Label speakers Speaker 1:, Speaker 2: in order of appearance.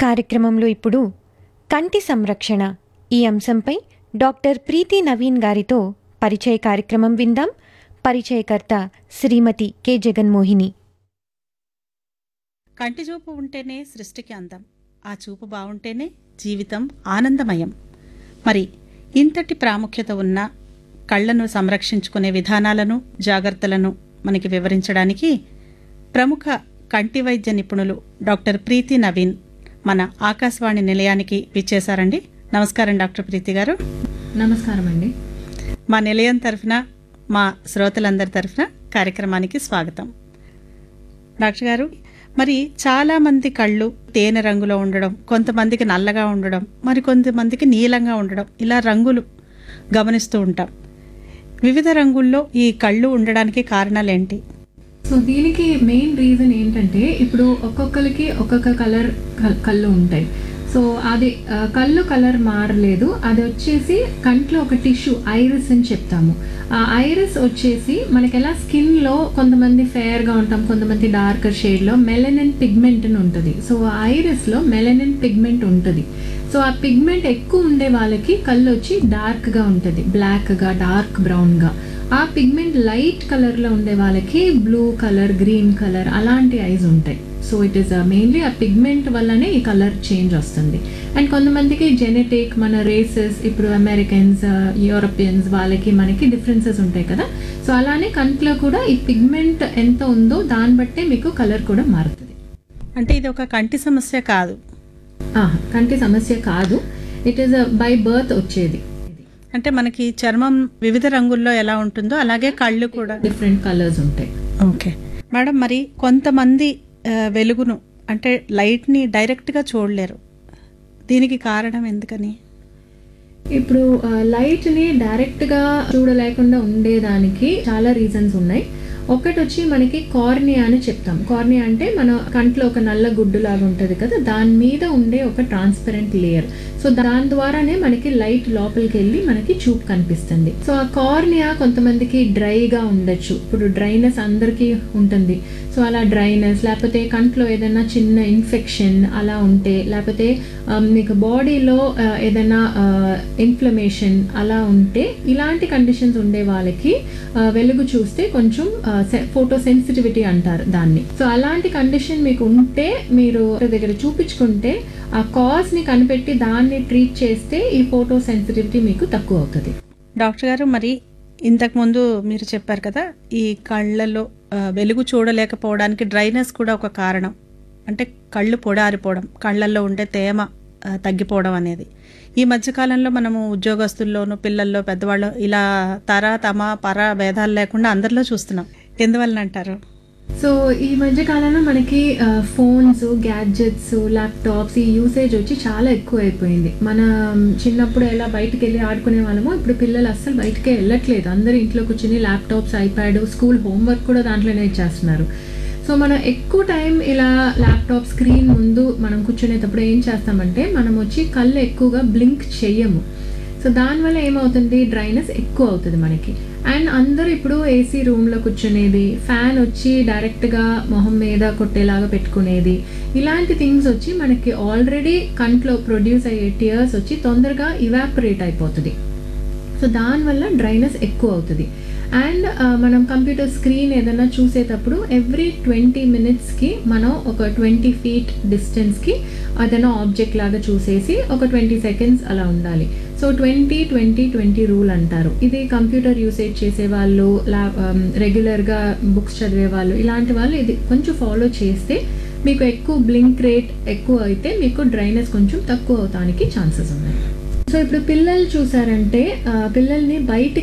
Speaker 1: కార్యక్రమంలో ఇప్పుడు కంటి సంరక్షణ ఈ అంశంపై డాక్టర్ ప్రీతి నవీన్ గారితో పరిచయ కార్యక్రమం విందాం పరిచయకర్త శ్రీమతి కె జగన్మోహిని
Speaker 2: కంటి చూపు ఉంటేనే సృష్టికి అందం ఆ చూపు బాగుంటేనే జీవితం ఆనందమయం మరి ఇంతటి ప్రాముఖ్యత ఉన్న కళ్ళను సంరక్షించుకునే విధానాలను జాగ్రత్తలను మనకి వివరించడానికి ప్రముఖ కంటి వైద్య నిపుణులు డాక్టర్ ప్రీతి నవీన్ మన ఆకాశవాణి నిలయానికి విచ్చేశారండి నమస్కారం డాక్టర్ ప్రీతి గారు
Speaker 3: నమస్కారం అండి
Speaker 2: మా నిలయం తరఫున మా శ్రోతలందరి తరఫున కార్యక్రమానికి స్వాగతం డాక్టర్ గారు మరి చాలా మంది కళ్ళు తేనె రంగులో ఉండడం కొంతమందికి నల్లగా ఉండడం మరి కొంతమందికి నీలంగా ఉండడం ఇలా రంగులు గమనిస్తూ ఉంటాం వివిధ రంగుల్లో ఈ కళ్ళు ఉండడానికి కారణాలేంటి
Speaker 3: సో దీనికి మెయిన్ రీజన్ ఏంటంటే ఇప్పుడు ఒక్కొక్కరికి ఒక్కొక్క కలర్ కళ్ళు ఉంటాయి సో అది ఆ, కళ్ళు కలర్ మారలేదు అది వచ్చేసి కంట్లో ఒక టిష్యూ ఐరిస్ అని చెప్తాము ఆ ఐరిస్ వచ్చేసి మనకి ఎలా స్కిన్లో కొంతమంది ఫెయిర్గా ఉంటాం కొంతమంది డార్కర్ షేడ్లో మెలనిన్ పిగ్మెంట్ అని ఉంటుంది సో ఆ ఐరిస్లో మెలనిన్ పిగ్మెంట్ ఉంటుంది సో ఆ పిగ్మెంట్ ఎక్కువ ఉండే వాళ్ళకి కళ్ళు వచ్చి డార్క్గా ఉంటుంది బ్లాక్గా డార్క్ బ్రౌన్గా ఆ పిగ్మెంట్ లైట్ కలర్లో ఉండే వాళ్ళకి బ్లూ కలర్ గ్రీన్ కలర్ అలాంటి ఐస్ ఉంటాయి సో ఇట్ ఈస్ మెయిన్లీ ఆ పిగ్మెంట్ వల్లనే ఈ కలర్ చేంజ్ వస్తుంది అండ్ కొంతమందికి జెనెటిక్ మన రేసెస్ ఇప్పుడు అమెరికన్స్ యూరోపియన్స్ వాళ్ళకి మనకి డిఫరెన్సెస్ ఉంటాయి కదా సో అలానే కంట్లో కూడా ఈ పిగ్మెంట్ ఎంత ఉందో దాన్ని బట్టే మీకు కలర్ కూడా మారుతుంది
Speaker 2: అంటే ఇది ఒక కంటి సమస్య కాదు
Speaker 3: ఆహా, కంటి సమస్య కాదు ఇట్ ఈస్ బై బర్త్ వచ్చేది
Speaker 2: అంటే మనకి చర్మం వివిధ రంగుల్లో ఎలా ఉంటుందో అలాగే కళ్ళు కూడా
Speaker 3: డిఫరెంట్ కలర్స్ ఉంటాయి
Speaker 2: ఓకే మేడం మరి కొంతమంది ఆ, వెలుగును అంటే లైట్ని డైరెక్ట్గా చూడలేరు దీనికి కారణం ఎందుకని
Speaker 3: ఇప్పుడు ఆ, లైట్ని డైరెక్ట్గా చూడలేకుండా ఉండేదానికి చాలా రీజన్స్ ఉన్నాయి ఒకటి వచ్చి మనకి కార్నియా అని చెప్తాం కార్నియా అంటే మన కంట్లో ఒక నల్ల గుడ్డు లాగా ఉంటుంది కదా దాని మీద ఉండే ఒక ట్రాన్స్పరెంట్ లేయర్ సో దాని ద్వారానే మనకి లైట్ లోపలికి వెళ్ళి మనకి చూపు కనిపిస్తుంది సో ఆ కార్నియా కొంతమందికి డ్రైగా ఉండొచ్చు ఇప్పుడు డ్రైనెస్ అందరికీ ఉంటుంది సో అలా డ్రైనెస్ లేకపోతే కంట్లో ఏదైనా చిన్న ఇన్ఫెక్షన్ అలా ఉంటే లేకపోతే ఆ, మీకు బాడీలో ఆ, ఏదైనా ఇన్ఫ్లమేషన్ అలా ఉంటే ఇలాంటి కండిషన్స్ ఉండే వాళ్ళకి ఆ, వెలుగు చూస్తే కొంచెం ఫోటో సెన్సిటివిటీ అంటారు దాన్ని సో అలాంటి కండిషన్ మీకు ఉంటే మీరు డాక్టర్ దగ్గర చూపించుకుంటే ఆ కాజ్ ని కనిపెట్టి దాన్ని ట్రీట్ చేస్తే ఈ ఫోటో సెన్సిటివిటీ మీకు తక్కువ అవుతుంది
Speaker 2: డాక్టర్ గారు మరి ఇంతకుముందు మీరు చెప్పారు కదా ఈ కళ్ళలో ఆ, వెలుగు చూడలేకపోవడానికి డ్రైనెస్ కూడా ఒక కారణం అంటే కళ్ళు పొడారిపోవడం కళ్ళల్లో ఉండే తేమ ఆ, తగ్గిపోవడం అనేది ఈ మధ్యకాలంలో మనము ఉద్యోగస్తుల్లోనూ పిల్లల్లో పెద్దవాళ్ళు ఇలా తర తమ పర భేదాలు లేకుండా అందరిలో చూస్తున్నాం ఎందువలన అంటారు
Speaker 3: సో ఈ మధ్య కాలంలో మనకి ఫోన్స్ గ్యాడ్జెట్స్ ల్యాప్టాప్స్ ఈ యూసేజ్ వచ్చి చాలా ఎక్కువ అయిపోయింది మన చిన్నప్పుడు ఎలా బయటికి వెళ్ళి ఆడుకునే వాళ్ళమో ఇప్పుడు పిల్లలు అస్సలు బయటకే వెళ్ళట్లేదు అందరూ ఇంట్లో కూర్చుని ల్యాప్టాప్స్ ఐప్యాడ్ స్కూల్ హోంవర్క్ కూడా దాంట్లోనే ఇచ్చేస్తున్నారు సో మనం ఎక్కువ టైం ఇలా ల్యాప్టాప్ స్క్రీన్ ముందు మనం కూర్చునేటప్పుడు ఏం చేస్తామంటే మనం వచ్చి కళ్ళు ఎక్కువగా బ్లింక్ చెయ్యము సో దానివల్ల ఏమవుతుంది డ్రైనెస్ ఎక్కువ అవుతుంది మనకి అండ్ అందరూ ఇప్పుడు ఏసీ రూమ్లో కూర్చునేది ఫ్యాన్ వచ్చి డైరెక్ట్గా మొహం మీద కొట్టేలాగా పెట్టుకునేది ఇలాంటి థింగ్స్ వచ్చి మనకి ఆల్రెడీ కంట్లో ప్రొడ్యూస్ అయ్యే టియర్స్ వచ్చి తొందరగా ఇవాపరేట్ అయిపోతుంది సో దానివల్ల డ్రైనెస్ ఎక్కువ అవుతుంది అండ్ మనం కంప్యూటర్ స్క్రీన్ ఏదైనా చూసేటప్పుడు ఎవ్రీ ట్వంటీ మినిట్స్కి మనం ఒక ట్వంటీ ఫీట్ డిస్టెన్స్కి ఏదైనా ఆబ్జెక్ట్ లాగా చూసేసి ఒక ట్వంటీ సెకండ్స్ అలా ఉండాలి so twenty twenty twenty rule అంటారు ఇది కంప్యూటర్ యూసేజ్ చేసే వాళ్ళు లా రెగ్యులర్గా బుక్స్ చదివే వాళ్ళు ఇలాంటి వాళ్ళు ఇది కొంచెం ఫాలో చేస్తే మీకు ఎక్కువ బ్లింక్ రేట్ ఎక్కువ అయితే మీకు డ్రైనెస్ కొంచెం తక్కువ అవటానికి ఛాన్సెస్ ఉన్నాయి సో ఇప్పుడు పిల్లలు చూసారంటే ఆ, పిల్లల్ని బయటికి